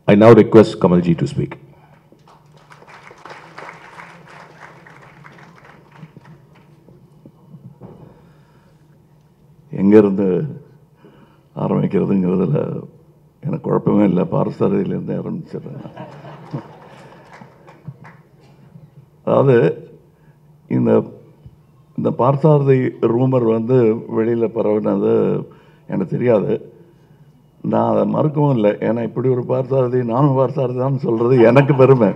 I now request Kamalji to speak. எங்கேருந்து ஆரம்பிக்கிறதுங்கிறதுல எனக்கு குழப்பமே இல்லை பாரசாரதியிலேருந்து ஆரம்பிச்சிடுறேன் அதாவது இந்த இந்த பார்சாரதி ரூமர் வந்து வெளியில் பரவினது எனக்கு தெரியாது நான் அதை மறுக்கவும் இல்லை ஏன்னா இப்படி ஒரு பார்சாரதி நானும் பார்சாரதி தான் சொல்கிறது எனக்கு பெருமை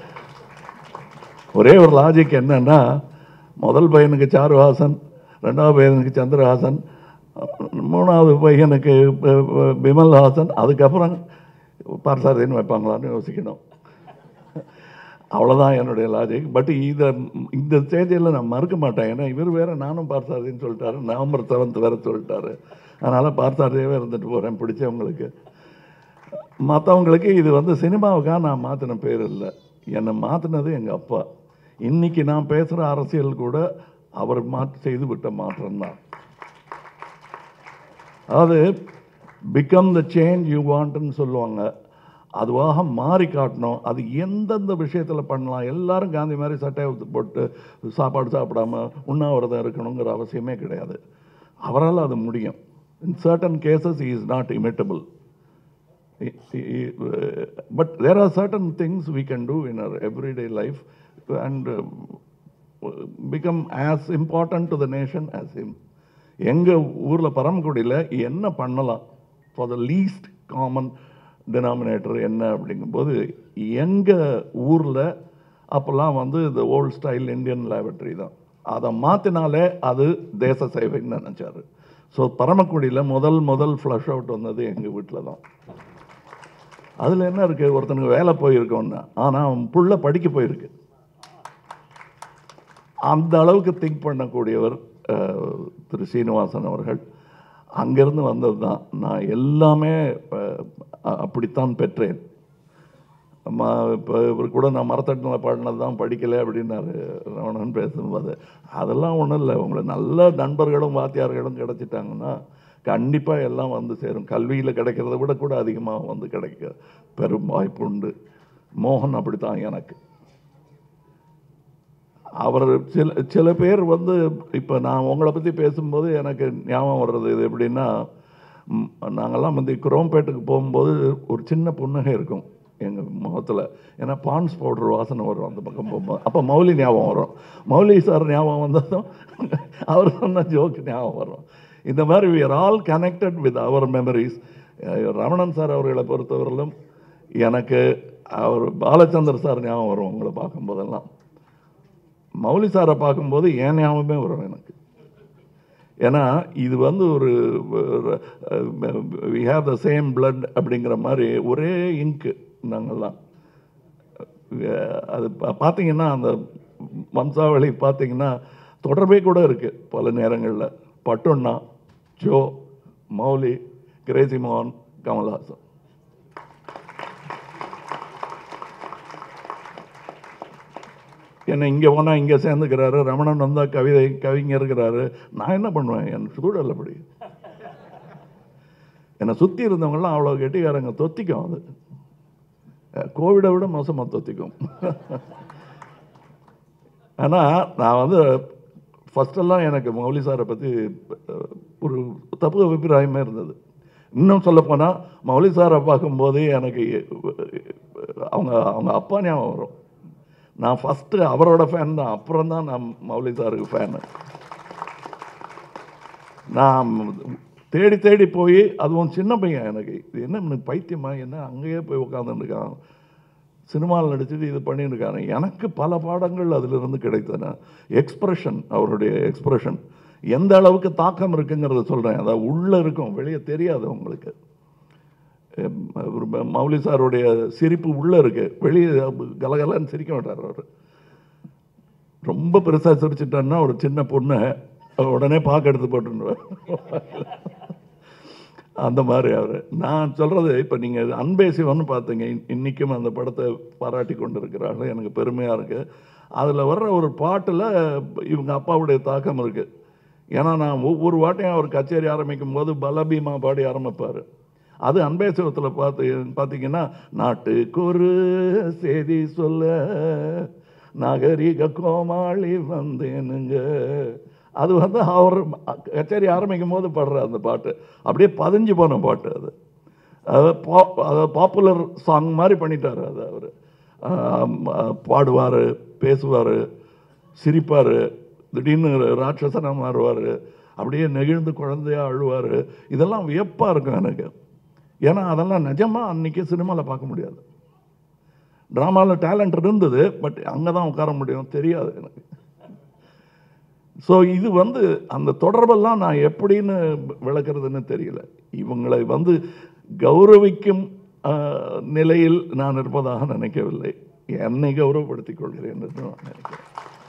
ஒரே ஒரு லாஜிக் என்னன்னா முதல் பையனுக்கு சாருஹாசன் ரெண்டாவது பையனுக்கு சந்திரஹாசன் மூணாவது பையனுக்கு ப- ப- பிமல்ஹாசன் அதுக்கப்புறம் பார்சாரதின்னு வைப்பாங்களான்னு யோசிக்கணும் அவ்வளோதான் என்னுடைய லாஜிக் பட் இதை இந்த ஸ்டேஜில் நான் மறுக்க மாட்டேன் ஏன்னா இவர் வேற நானும் பார்த்தாருன்னு சொல்லிட்டாரு நவம்பர் செவன்த் வேற சொல்லிட்டாரு அதனால் பார்த்தாருவே இருந்துட்டு போகிறேன் பிடிச்சவங்களுக்கு மற்றவங்களுக்கு இது வந்து சினிமாவுக்காக நான் மாற்றின பேர் இல்லை என்னை மாற்றினது எங்கள் அப்பா இன்னைக்கு நான் பேசுகிற அரசியல் கூட அவர் மாற்றி செய்து விட்ட மாற்றம் தான் அதாவது பிகம் த சேஞ்ச் யூ வாண்ட்னு சொல்லுவாங்க அதுவாக மாறி காட்டணும் அது எந்தெந்த விஷயத்தில் பண்ணலாம் எல்லாரும் காந்தி மாதிரி சட்டையை உடுத்து போட்டு சாப்பாடு சாப்பிடாம உண்ணாவிரதம் இருக்கணுங்கிற அவசியமே கிடையாது அவரால் அது முடியும் in certain cases is not imitable but there are certain things we can do in our everyday life and uh, become as important to the nation as him எங்கள் ஊரில் பரமக்குடியில் என்ன பண்ணலாம் for the least common denominator என்ன அப்படிங்கும்போது எங்கள் ஊரில் அப்போல்லாம் வந்து இந்த ஓல்ட் ஸ்டைல் இந்தியன் லேபரட்டரி தான் அதை மாற்றினாலே அது தேச சேவைன்னு நினச்சாரு ஸோ பரமக்குடியில் முதல் முதல் ஃப்ளஷ் அவுட் வந்தது எங்கள் வீட்டில் தான் அதில் என்ன இருக்குது ஒருத்தனுக்கு வேலை போயிருக்கோன்னா ஆனால் அவன் புள்ள படிக்க போயிருக்கு அந்த அளவுக்கு திங்க் பண்ணக்கூடியவர் அஹ், திரு சீனிவாசன் அவர்கள் அங்கேருந்து வந்தது தான் நான் எல்லாமே அஹ், அ- அப்படித்தான் பெற்றேன் அம்மா இப்போ இவர் கூட நான் மரத்தட்டில் பாடினது தான் படிக்கலை அப்படின்னாரு ரமணன் பேசும்போது அதெல்லாம் ஒன்றும் இல்லை உங்களுக்கு நல்ல நண்பர்களும் வாத்தியார்களும் கிடைச்சிட்டாங்கன்னா கண்டிப்பாக எல்லாம் வந்து சேரும் கல்வியில் கிடைக்கிறத விட கூட அதிகமாக வந்து கிடைக்க பெரும் வாய்ப்பு உண்டு மோகன் அப்படித்தான் எனக்கு அவர் சில சில பேர் வந்து இப்போ நான் உங்களை பற்றி பேசும்போது எனக்கு ஞாபகம் வர்றது இது எப்படின்னா ம், நாங்கெல்லாம் வந்து குரோம்பேட்டுக்கு போகும்போது ஒரு சின்ன புன்னகை இருக்கும் எங்கள் முகத்தில் ஏன்னா பான்ஸ் பவுடர் வாசனை வரும் அந்த பக்கம் போகும்போது அப்போ மௌலி ஞாபகம் வரும் மௌலி சார் ஞாபகம் வந்ததும் அவர் சொன்ன ஜோக் ஞாபகம் வரும் இந்த மாதிரி we are all connected with our memories Ramanan sir அவர்களை பொறுத்தவரையிலும் எனக்கு அவர் பாலச்சந்தர் சார் ஞாபகம் வரும் உங்களை பார்க்கும்போதெல்லாம் மௌலி சாரை பார்க்கும்போது என் ஞாபகமே வரும் எனக்கு ஏன்னா இது வந்து ஒரு we have the same blood அப்படிங்கிற மாதிரி ஒரே இங்கு நாங்கள்லாம் அஹ் அது பா- பார்த்தீங்கன்னா அந்த வம்சாவளி பார்த்தீங்கன்னா தொடர்பே கூட இருக்குது பல நேரங்களில் பட்டுண்ணா ஜோ மௌலி கிரேசி மோகன் கமல்ஹாசன் என்னை இங்கே போனால் இங்கே சேர்ந்துக்கிறாரு ரமணன் வந்தால் கவிதை கவிஞர் இருக்கிறாரு நான் என்ன பண்ணுவேன் என் சூழல் அப்படி என்னை சுற்றி இருந்தவங்களாம் அவ்வளோ கெட்டிக்காரங்க தொத்திக்கும் அது அஹ் கோவிடை விட மோசமாக தொத்திக்கும் ஆனால் நான் வந்து ஃபஸ்ட்டெல்லாம் எனக்கு மௌலி சாரை பற்றி ஒரு தப்பு அபிப்பிராயமே இருந்தது இன்னும் சொல்லப்போனால் மௌலி சாரை பார்க்கும்போது எனக்கு அவங்க அவங்க அப்பா ஞாபகம் வரும் நான் ஃபஸ்ட்டு அவரோட ஃபேன் தான் அப்புறம் தான் நான் மௌலி சாருக்கு ஃபேனு நான் தேடி தேடி போய் அதுவும் சின்ன பையன் எனக்கு இது என்ன இவனுக்கு பைத்தியமா என்ன அங்கேயே போய் உட்காந்துருக்கான் சினிமாவில் நடிச்சுட்டு இது பண்ணியிருக்காரு எனக்கு பல பாடங்கள் அதிலிருந்து கிடைத்தன எக்ஸ்பிரஷன் அவருடைய எக்ஸ்பிரஷன் எந்த அளவுக்கு தாக்கம் இருக்குங்கிறத சொல்கிறேன் அதாவது உள்ளே இருக்கும் வெளியே தெரியாது உங்களுக்கு எம், ஒரு ம- மௌலி சாருடைய சிரிப்பு உள்ளே இருக்கு வெளியே கலகலன்னு சிரிக்க மாட்டார் அவர் ரொம்ப பெருசாக சிரிச்சிட்டான்னா ஒரு சின்ன பொண்ணை உடனே பாக்கு எடுத்து போட்டுருவார் அந்த மாதிரி அவர் நான் சொல்கிறது இப்போ நீங்கள் அன்பே சிவன் பார்த்தீங்க இன்- இன்னைக்கும் அந்த படத்தை பாராட்டி கொண்டு இருக்கிறார்கள் எனக்கு பெருமையாக இருக்குது அதில் வர்ற ஒரு பாட்டில் இவங்க அப்பாவுடைய தாக்கம் இருக்குது ஏன்னா நான் ஒவ்வொரு வாட்டையும் அவர் கச்சேரி ஆரம்பிக்கும் போது பலபீமா பாடி ஆரம்பிப்பார் அது அன்பே சிவத்தில் பார்த்து பார்த்தீங்கன்னா நாட்டுக்கு ஒரு செய்தி சொல்ல நாகரிக கோமாளி வந்தேனுங்க அது வந்து அவர் கச்சேரி ஆரம்பிக்கும் போது பாடுற அந்த பாட்டு அப்படியே பதிஞ்சு போன பாட்டு அது அது பா அதை பாப்புலர் சாங் மாதிரி பண்ணிட்டார் அது அவர் பாடுவார் பேசுவார் சிரிப்பார் திடீர்னு ராட்சசனாக மாறுவார் அப்படியே நெகிழ்ந்து குழந்தையா அழுவார் இதெல்லாம் வியப்பாக இருக்கும் எனக்கு ஏன்னா அதெல்லாம் நிஜமாக அன்றைக்கி சினிமாவில் பார்க்க முடியாது ட்ராமாவில் டேலண்ட் இருந்தது பட் அங்கே தான் உட்கார முடியும் தெரியாது எனக்கு ஸோ இது வந்து அந்த தொடர்பெல்லாம் நான் எப்படின்னு விளக்குறதுன்னு தெரியல இவங்களை வந்து கௌரவிக்கும் ஆஹ், நிலையில் நான் இருப்பதாக நினைக்கவில்லை என்னை கௌரவப்படுத்திக் கொள்கிறேன் என்று நான் நினைக்கிறேன்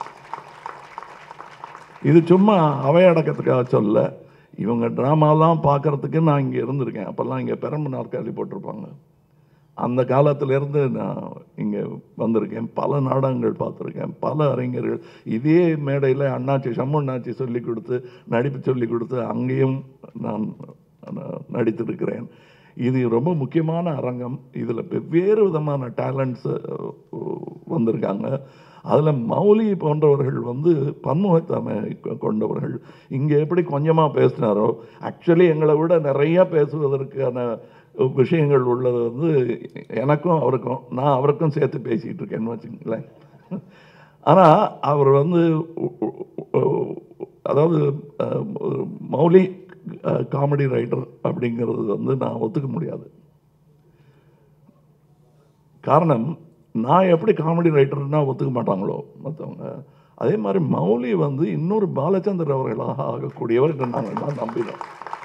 இது சும்மா அவையடக்கத்துக்காக சொல்ல இவங்க ட்ராமாலாம் பார்க்கறதுக்கு நான் இங்கே இருந்திருக்கேன் அப்போல்லாம் இங்கே பெரம்பு நாற்காலி போட்டிருப்பாங்க அந்த காலத்திலேருந்து நான் இங்கே வந்திருக்கேன் பல நாடகங்கள் பார்த்துருக்கேன் பல அறிஞர்கள் இதே மேடையில் அண்ணாச்சி சம்மு அண்ணாச்சி சொல்லி கொடுத்து நடிப்பு சொல்லி கொடுத்து அங்கேயும் நான் நான் நடித்திருக்கிறேன் இது ரொம்ப முக்கியமான அரங்கம் இதில் வெவ்வேறு விதமான டேலண்ட்ஸ் வந்திருக்காங்க அதில் மௌலி போன்றவர்கள் வந்து பன்முகத்தன்மை கொ- கொண்டவர்கள் இங்கே எப்படி கொஞ்சமாக பேசினாரோ ஆக்சுவலி எங்களை விட நிறைய பேசுவதற்கான விஷயங்கள் உள்ளது வந்து எனக்கும் அவருக்கும் நான் அவருக்கும் சேர்த்து பேசிகிட்டு இருக்கேன்னு வச்சுங்களேன் ஆனால் அவர் வந்து உ- உ- உ- அதாவது அஹ், ஒரு மௌலி காமெடி ரைட்டர் அப்படிங்கிறது வந்து நான் ஒத்துக்க முடியாது காரணம் நான் எப்படி காமெடி ரைட்டர்னா ஒத்துக்க மாட்டாங்களோ மற்றவங்க அதே மாதிரி மௌலி வந்து இன்னொரு பாலச்சந்தர் அவர்களாக ஆகக்கூடியவர் என்று நாங்கள் தான் நம்பினோம்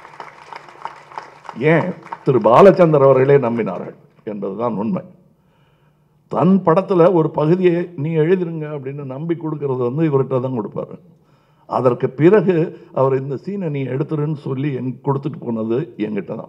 ஏன் திரு பாலச்சந்தர் அவர்களே நம்பினார்கள் என்பதுதான் உண்மை தன் படத்துல ஒரு பகுதியை நீ எழுதிருங்க அப்படின்னு நம்பி கொடுக்கறது வந்து இவர்கிட்ட தான் கொடுப்பாரு அதற்கு பிறகு அவர் இந்த சீனை நீ எடுத்துருன்னு சொல்லி எங் கொடுத்துட்டு போனது என்கிட்ட தான்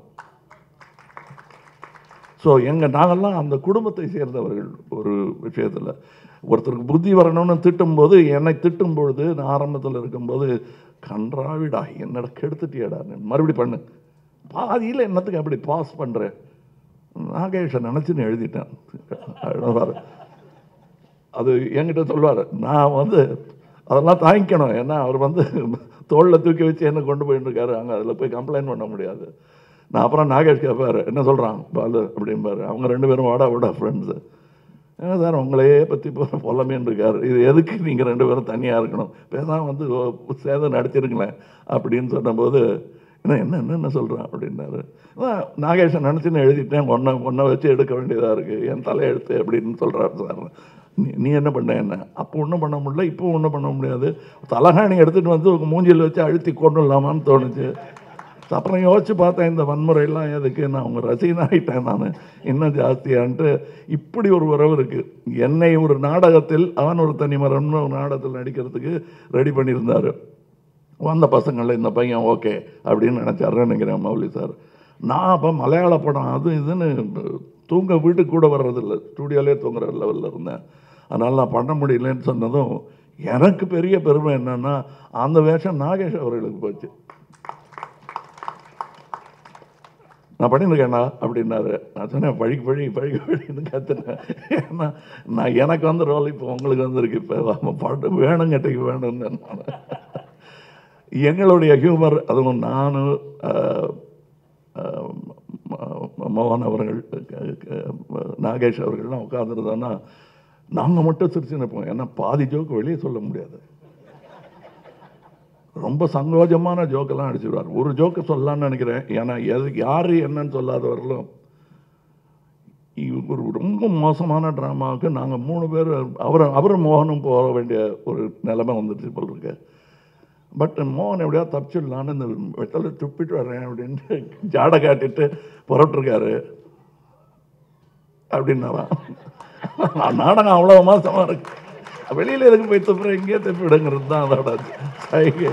ஸோ எங்கள் நாங்கள்லாம் அந்த குடும்பத்தை சேர்ந்தவர்கள் ஒரு விஷயத்தில் ஒருத்தருக்கு புத்தி வரணும்னு திட்டும்போது என்னை திட்டும் பொழுது நான் ஆரம்பத்தில் இருக்கும்போது கன்றாவிடா என்னடா கெடுத்துட்டியடா நீ மறுபடி பண்ணு பாதியில் என்னத்துக்கு அப்படி பாஸ் பண்ணுறேன் நாகேஷை நினச்சின்னு எழுதிட்டேன் அழுவாரு. அது என்கிட்ட சொல்லுவார் நான் வந்து அதெல்லாம் தாங்கிக்கணும் ஏன்னா அவர் வந்து தோளில் தூக்கி வச்சு என்ன கொண்டு போயிட்டு இருக்காரு அங்கே அதில் போய் கம்ப்ளைண்ட் பண்ண முடியாது நான் அப்புறம் நாகேஷ் கேட்பாரு என்ன சொல்கிறான் பாலு அப்படிம்பாரு அவங்க ரெண்டு பேரும் வாடா வாடா ஃப்ரெண்ட்ஸு ஏன்னா சார் உங்களையே பற்றி போகிற பொல்லமேன்னு இருக்காரு இது எதுக்கு நீங்கள் ரெண்டு பேரும் தனியாக இருக்கணும் பேசாமல் வந்து ஓ, சேதம் நடிச்சிருங்களேன் அப்படின்னு சொன்னபோது என்ன என்ன என்னென்ன சொல்கிறான் அப்படின்னாரு அதான் நாகேஷன் நினச்சின்னு எழுதிட்டேன் ஒன்றை ஒன்றை வச்சு எடுக்க வேண்டியதாக இருக்குது என் தலையெழுத்து அப்படின்னு சொல்கிறாரு சார் நீ நீ என்ன பண்ண என்ன அப்போ ஒன்றும் பண்ண முடியல இப்போ ஒன்றும் பண்ண முடியாது தலகாணி எடுத்துகிட்டு வந்து உங்கள் மூஞ்சியில் வச்சு அழுத்தி கொண்டுலாமான்னு தோணுச்சு அப்புறம் யோசிச்சு பார்த்தேன் இந்த வன்முறையெல்லாம் எதுக்கு நான் உங்கள் ரசிகனாகிட்டேன் நான் இன்னும் ஜாஸ்தியான்ட்டு இப்படி ஒரு உறவு இருக்குது என்னை ஒரு நாடகத்தில் அவன் ஒரு தனிமரம்னு ஒரு நாடகத்தில் நடிக்கிறதுக்கு ரெடி பண்ணியிருந்தார் வந்த பசங்களில் இந்த பையன் ஓகே அப்படின்னு நினச்சாருன்னு நினைக்கிறேன் மௌலி சார் நான் அப்போ மலையாள படம் அது இதுன்னு தூங்க வீட்டுக்கு கூட வர்றதில்ல ஸ்டூடியோலே தூங்குற லெவலில் இருந்தேன் அதனால் நான் பண்ண முடியலன்னு சொன்னதும் எனக்கு பெரிய பெருமை என்னன்னா அந்த வேஷம் நாகேஷ் அவர்களுக்கு போச்சு நான் பண்ணியிருக்கேண்ணா அப்படின்னாரு நான் சொன்னேன் பழி பழி பழி பழின்னு கத்துனேன் ஏன்னா நான் எனக்கு வந்து ரோல் இப்போ உங்களுக்கு வந்திருக்கு இப்போ பாட்டு வேணுங்கட்டைக்கு வேணும்னு நான் எங்களுடைய ஹியூமர் அதுவும் நான் மோகன் அவர்கள் க- க- நாகேஷ் அவர்கள்லாம் உட்காந்துருந்தோன்னா நாங்கள் மட்டும் சிரிச்சு நிற்போம் ஏன்னா பாதி ஜோக்கு வெளியே சொல்ல முடியாது ரொம்ப சங்கோஜமான ஜோக்கெல்லாம் அடிச்சிடுவார் ஒரு ஜோக்கு சொல்லலாம்னு நினைக்கிறேன் ஏன்னா எது யார் என்னன்னு சொல்லாதவர்களும் இ- ஒரு ரொம்ப மோசமான ட்ராமாவுக்கு நாங்கள் மூணு பேர் அவர் அவரும் மோகனும் போக வேண்டிய ஒரு நிலைமை வந்துடுச்சு போல் இருக்கு பட் மோகன் எப்படியா தப்பிச்சிடலான்னு இந்த வெத்தலை துப்பிட்டு வர்றேன் அப்படின்ட்டு ஜாடை காட்டிட்டு புறப்பட்டுருக்காரு அப்படின்னாராம் நாடகம் அவ்வளோ மாசமாக இருக்கு வெளியில் எதுக்கு போய் தப்புற இங்கேயே தப்பி விடுங்கிறது தான் அதோட சைகை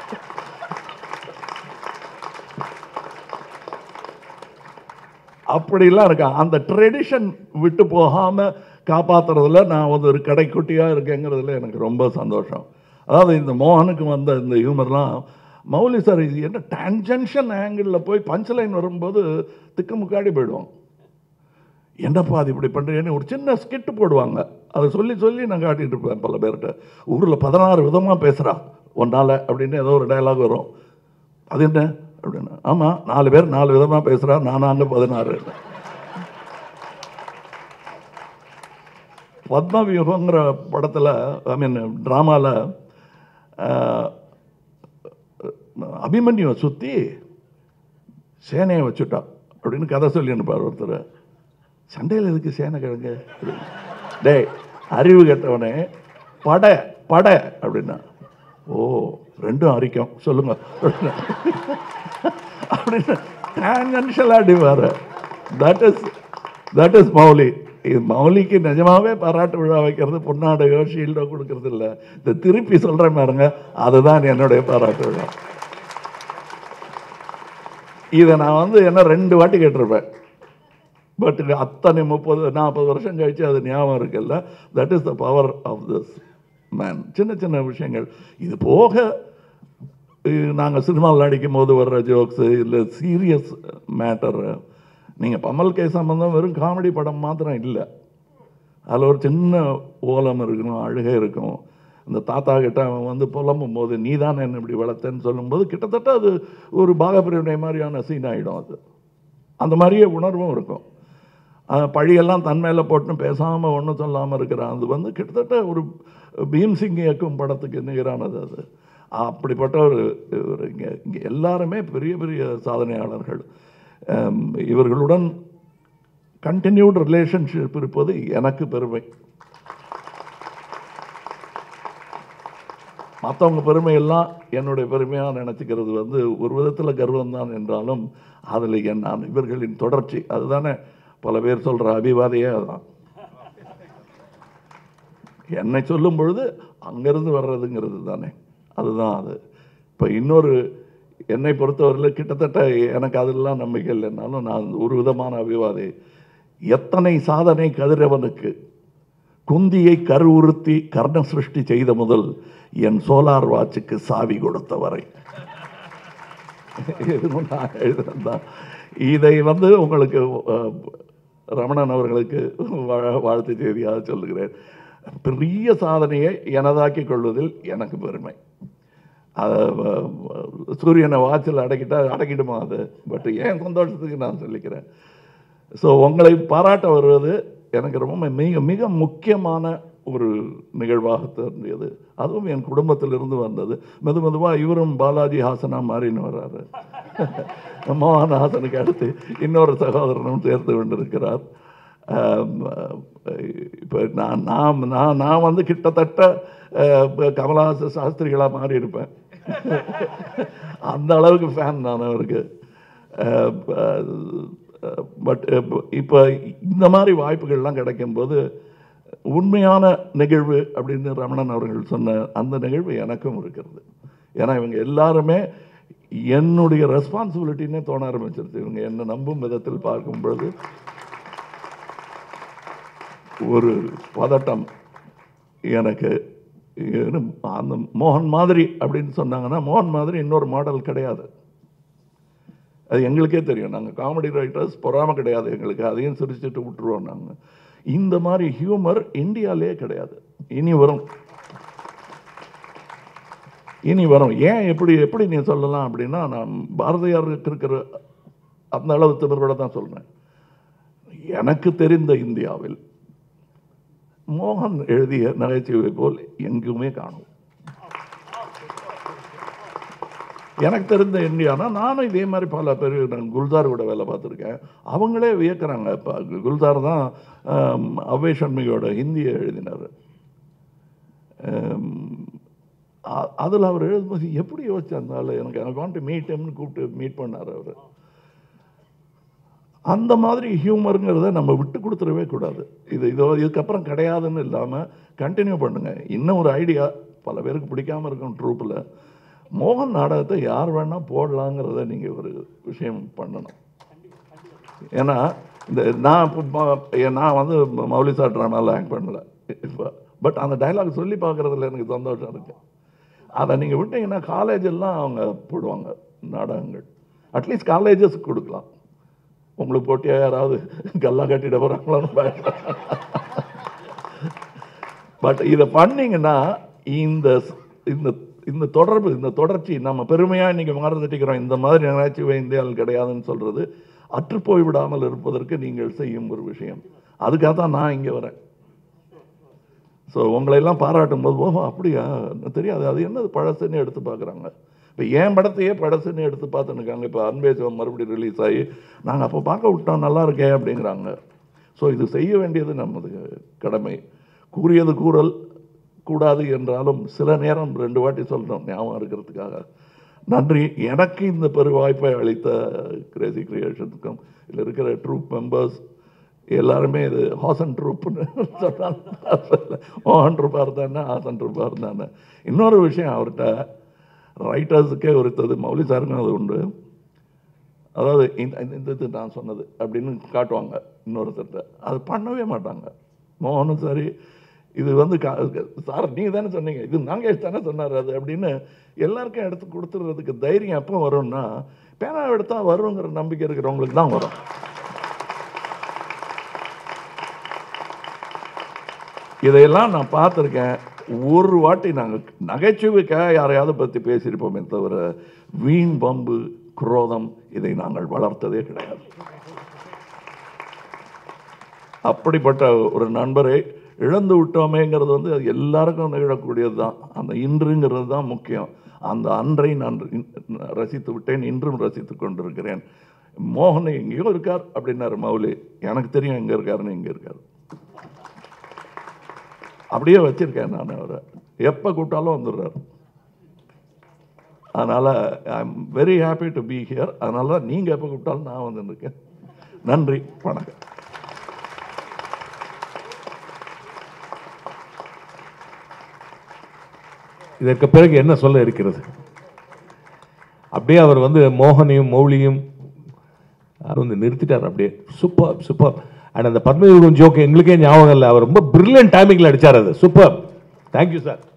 அப்படிலாம் இருக்கா அந்த ட்ரெடிஷன் விட்டு போகாமல் காப்பாத்துறதுல நான் வந்து ஒரு கடைக்குட்டியாக இருக்கேங்கிறதுல எனக்கு ரொம்ப சந்தோஷம் அதாவது இந்த மோகனுக்கு வந்த இந்த ஹியூமர்லாம் மௌலி சார் இது என்ன டான்ஜென்ஷன் ஆங்கிளில் போய் பஞ்ச் லைன் வரும்போது திக்குமுக்காடி போயிடுவோம் என்னப்பா அது இப்படி பண்ணுறேன்னு ஒரு சின்ன ஸ்கிட்டு போடுவாங்க அதை சொல்லி சொல்லி நான் காட்டிகிட்டு இருப்பேன் பல பேர்கிட்ட ஊரில் பதினாறு விதமாக பேசுகிறா ஒன்றால் அப்படின்னு ஏதோ ஒரு டயலாக் வரும் அது என்ன அப்படின்னு ஆமாம் நாலு பேர் நாலு விதமாக பேசுகிறா நானாங்க பதினாறு பத்மவியூகங்கிற படத்தில் ஐ மீன் ட்ராமாவில் அபிமன்யுவை சுற்றி சேனையை வச்சுட்டா அப்படின்னு கதை சொல்லி அனுப்பார் ஒருத்தர் சண்டையில் எதுக்கு சேனை கிழங்கு டேய் அறிவு கெட்டவனே பட பட அப்படின்னா ஓ ரெண்டும் அரிக்கும் சொல்லுங்க அப்படின்னு டேஞ்சன்ஷியலாக அடிவார் that is that is Mouli இது மௌலிக்கு நிஜமாவே பாராட்டு விழா வைக்கிறது பொன்னாடையோ ஷீல்டோ கொடுக்கறது இல்லை இந்த திருப்பி சொல்கிறேன் பாருங்க அதுதான் என்னுடைய பாராட்டு விழா இதை நான் வந்து என்ன ரெண்டு வாட்டி கேட்டிருப்பேன் பட் அத்தனை முப்பது நாற்பது வருஷம் கழிச்சு அது ஞாபகம் இருக்குல்ல that is the power of this man சின்ன சின்ன விஷயங்கள் இது போக நாங்கள் சினிமாவில் நடிக்கும் போது வர்ற ஜோக்ஸு இல்லை சீரியஸ் மேட்டர் நீங்கள் பமல் கே சம்பந்தம் வெறும் காமெடி படம் மாத்திரம் இல்லை அதில் ஒரு சின்ன ஓலம் இருக்கணும் அழுகை இருக்கும் இந்த தாத்தா கிட்ட அவன் வந்து புலம்பும் போது நீ தான் என்ன இப்படி வளர்த்தேன்னு சொல்லும்போது கிட்டத்தட்ட அது ஒரு பாகப்பிரிவினை மாதிரியான சீன் ஆகிடும் அது அந்த மாதிரியே உணர்வும் இருக்கும் அஹ் பழியெல்லாம் தன் மேலே போட்டு பேசாமல் ஒன்றும் சொல்லாமல் இருக்கிறான் அது வந்து கிட்டத்தட்ட ஒரு பீம்சிங் இயக்கும் படத்துக்கு நிகரானது அது அப்படிப்பட்ட ஒரு ஒரு இங்கே இங்கே எல்லாருமே பெரிய பெரிய சாதனையாளர்கள் அம், இவர்களுடன் கண்டினியூட் ரிலேஷன்ஷிப் இருப்பது எனக்கு பெருமை மற்றவங்க பெருமையெல்லாம் என்னுடைய பெருமையாக நினச்சிக்கிறது வந்து ஒரு விதத்தில் கர்வம் தான் என்றாலும் அதில் என் நான் இவர்களின் தொடர்ச்சி அதுதானே பல பேர் சொல்கிற அபிவாதையே அதுதான் என்னை சொல்லும் பொழுது அங்கேருந்து வர்றதுங்கிறது தானே அதுதான் அது இப்போ இன்னொரு என்னை பொறுத்தவரையில் கிட்டத்தட்ட எனக்கு அதெல்லாம் நம்பிக்கை இல்லைன்னாலும் நான் ஒரு விதமான அபிவாதி எத்தனை சாதனை கதிரவனுக்கு குந்தியை கருவுறுத்தி கர்ண சிருஷ்டி செய்த முதல் என் சோலார் வாட்சுக்கு சாவி கொடுத்த வரை இதுவும் நான் எழுதுனதுதான். இதை வந்து உங்களுக்கு அஹ், ரமணன் அவர்களுக்கு வா- வாழ்த்து செய்தியாக சொல்லுகிறேன் பெரிய சாதனையை எனதாக்கிக் கொள்வதில் எனக்கு பெருமை அதை அஹ், சூரியனை வாட்சில் அடக்கிட்டா அடக்கிடுமா அது பட் என் சந்தோஷத்துக்கு நான் சொல்லிக்கிறேன் ஸோ உங்களை பாராட்ட வருவது எனக்கு ரொம்ப மிக மிக முக்கியமான ஒரு நிகழ்வாக தோன்றியது அதுவும் என் குடும்பத்திலிருந்து வந்தது மெது மெதுவாக இவரும் பாலாஜி ஹாசனா மாறின்னு வர்றாரு மோகன் ஹாசனுக்கு அடுத்து இன்னொரு சகோதரனும் சேர்த்து கொண்டிருக்கிறார் இப்போ நான் நான் நான் நான் வந்து கிட்டத்தட்ட அஹ், கமலஹாச சாஸ்திரிகளாக மாறி இருப்பேன் அந்த அளவுக்கு ஃபேன் நான் அவருக்கு பட் இப்போ இந்த மாதிரி வாய்ப்புகள்லாம் கிடைக்கும்போது உண்மையான நிகழ்வு அப்படின்னு ரமணன் அவர்கள் சொன்ன அந்த நிகழ்வு எனக்கும் இருக்கிறது ஏன்னா இவங்க எல்லாருமே என்னுடைய ரெஸ்பான்சிபிலிட்டின்னே தோண ஆரம்பிச்சிருச்சு இவங்க என்னை நம்பும் விதத்தில் பார்க்கும் பொழுது ஒரு பதட்டம் எனக்கு இது அந்த மோகன் மாதிரி அப்படின்னு சொன்னாங்கன்னா மோகன் மாதிரி இன்னொரு மாடல் கிடையாது அது எங்களுக்கே தெரியும் நாங்கள் காமெடி ரைட்டர்ஸ் பொறாம கிடையாது எங்களுக்கு அதையும் சிரிச்சுட்டு விட்டுருவோம் நாங்கள் இந்த மாதிரி ஹியூமர் இந்தியாலே கிடையாது இனி வரும் இனி வரும் ஏன் எப்படி எப்படி நீ சொல்லலாம் அப்படின்னா நான் பாரதியாருக்கு இருக்கிற அந்த அளவு திமிரோட தான் சொல்றேன் எனக்கு தெரிந்த இந்தியாவில் மோகன் எழுதிய நகைச்சுவை போல் எங்குமே காணும் எனக்கு தெரிந்த இந்தியானா நானும் இதே மாதிரி பல பேர் நான் குல்தார் கூட வேலை பார்த்துருக்கேன் அவங்களே வியக்கிறாங்க இப்போ குல்தார் தான் ஆம், அவ்வை சண்முகியோட ஹிந்தியை எழுதினார் அதில் அவர் எழுதும்போது எப்படி யோசிச்சாந்தால எனக்கு எனக்கு வாண்ட் மீட்டம்னு கூப்பிட்டு மீட் பண்ணார் அவர் அந்த மாதிரி ஹியூமருங்கிறத நம்ம விட்டு கொடுத்துடவே கூடாது இது இதோ இதுக்கப்புறம் கிடையாதுன்னு இல்லாமல் கண்டினியூ பண்ணுங்க இன்னும் ஒரு ஐடியா பல பேருக்கு பிடிக்காம இருக்கும் ட்ரூப்பில் மோகன் நாடகத்தை யார் வேணால் போடலாங்கிறத நீங்கள் ஒரு விஷயம் பண்ணணும் ஏன்னா இந்த நான் இப்போ ம- நான் வந்து மௌலி சார் ட்ராமாவில் ஆக்ட் பண்ணல இப்போ பட் அந்த டைலாக் சொல்லி பார்க்குறதுல எனக்கு சந்தோஷம் இருக்கு அதை நீங்கள் விட்டீங்கன்னா காலேஜ் எல்லாம் அவங்க போடுவாங்க நாடகங்கள் அட்லீஸ்ட் காலேஜஸ் கொடுக்கலாம் உங்களுக்கு போட்டியா யாராவது கல்லா கட்டிட போகிறாங்களான்னு பயப்பட பட் இதை பண்ணீங்கன்னா இந்த இந்த இந்த தொடர்பு இந்த தொடர்ச்சி நம்ம பெருமையாக இன்னைக்கு மறந்துட்டிக்கிறோம் இந்த மாதிரி நகைச்சுவை இந்தியாவில் கிடையாதுன்னு சொல்றது அற்று போய்விடாமல் இருப்பதற்கு நீங்கள் செய்யும் ஒரு விஷயம் அதுக்காக தான் நான் இங்கே வரேன் ஸோ உங்களை எல்லாம் பாராட்டும் போது ஓஹோ அப்படியா எனக்கு தெரியாது அது என்னது பழசுன்னு எடுத்து பார்க்குறாங்க இப்போ என் படத்தையே பழசுன்னு எடுத்து பார்த்துன்னுக்காங்க இப்போ அன்பே சிவம் மறுபடியும் ரிலீஸ் ஆகி நாங்கள் அப்போ பார்க்க விட்டோம் நல்லா இருக்கே அப்படிங்கிறாங்க ஸோ இது செய்ய வேண்டியது நமது கடமை கூறியது கூறல் கூடாது என்றாலும் சில நேரம் ரெண்டு வாட்டி சொல்கிறோம் ஞாபகம் இருக்கிறதுக்காக நன்றி எனக்கு இந்த பெரு வாய்ப்பை அளித்த கிரேசி கிரியேஷனுக்கும் இதில் இருக்கிற ட்ரூப் மெம்பர்ஸ் எல்லாருமே இது ஹாசன் ட்ரூப்னு சொன்னாங்க மோகன் ட்ரூப்பாக இருந்தானே ஹாசன் ட்ரூப்பாக இருந்தானே இன்னொரு விஷயம் அவர்கிட்ட ரைட்டர்ஸுக்கே ஒருத்தது மௌலி சாருக்கும் அது உண்டு அதாவது இந்த இந்த- இந்த இது நான் சொன்னது அப்படின்னு காட்டுவாங்க இன்னொருத்தர்கிட்ட அது பண்ணவே மாட்டாங்க மோகனும் சரி இது வந்து கா- சார் நீங்கள் தானே சொன்னீங்க இது நாங்கேஷ் தானே சொன்னார் அது அப்படின்னு எல்லாருக்கும் எடுத்து கொடுத்துறதுக்கு தைரியம் எப்போ வரும்னா பேனா எடுத்தா வருங்கிற நம்பிக்கை இருக்கிறவங்களுக்கு தான் வரும் இதையெல்லாம் நான் பார்த்துருக்கேன் ஒரு வாட்டி நாங்கள் நகைச்சுவைக்காக யாரையாவது பற்றி பேசியிருப்போமே தவிர வீண் பம்பு குரோதம் இதை நாங்கள் வளர்த்ததே கிடையாது அப்படிப்பட்ட ஒரு நண்பரை இழந்து விட்டோமேங்கிறது வந்து அது எல்லாருக்கும் நிகழக்கூடியது தான் அந்த இன்றுங்கிறது தான் முக்கியம் அந்த அன்றை நான் இன்- ரசித்து விட்டேன் இன்றும் ரசித்து கொண்டிருக்கிறேன் மோகன் எங்கேயோ இருக்கார் அப்படின்னாரு மௌலி எனக்கு தெரியும் எங்கே இருக்காருன்னு எங்கே இருக்கார் அப்படியே வச்சிருக்கேன் நான் அவரை எப்போ கூப்பிட்டாலும் வந்துடுறாரு அதனால் I am very happy to be here அதனால தான் நீங்கள் எப்போ கூப்பிட்டாலும் நான் வந்துருக்கேன் நன்றி வணக்கம் இதற்கு பிறகு என்ன சொல்ல இருக்கிறது அப்படியே அவர் வந்து மோகனையும் மௌலியும் அவர் வந்து நிறுத்திட்டார் அப்படியே சூப்பர் சூப்பர் அண்ட் அந்த பத்மயுகம் ஜோக் எங்களுக்கே ஞாபகம் இல்லை அவர் ரொம்ப பிரில்லியன்ட் டைமிங்கில் அடிச்சார் அது சூப்பர் தேங்க்யூ சார்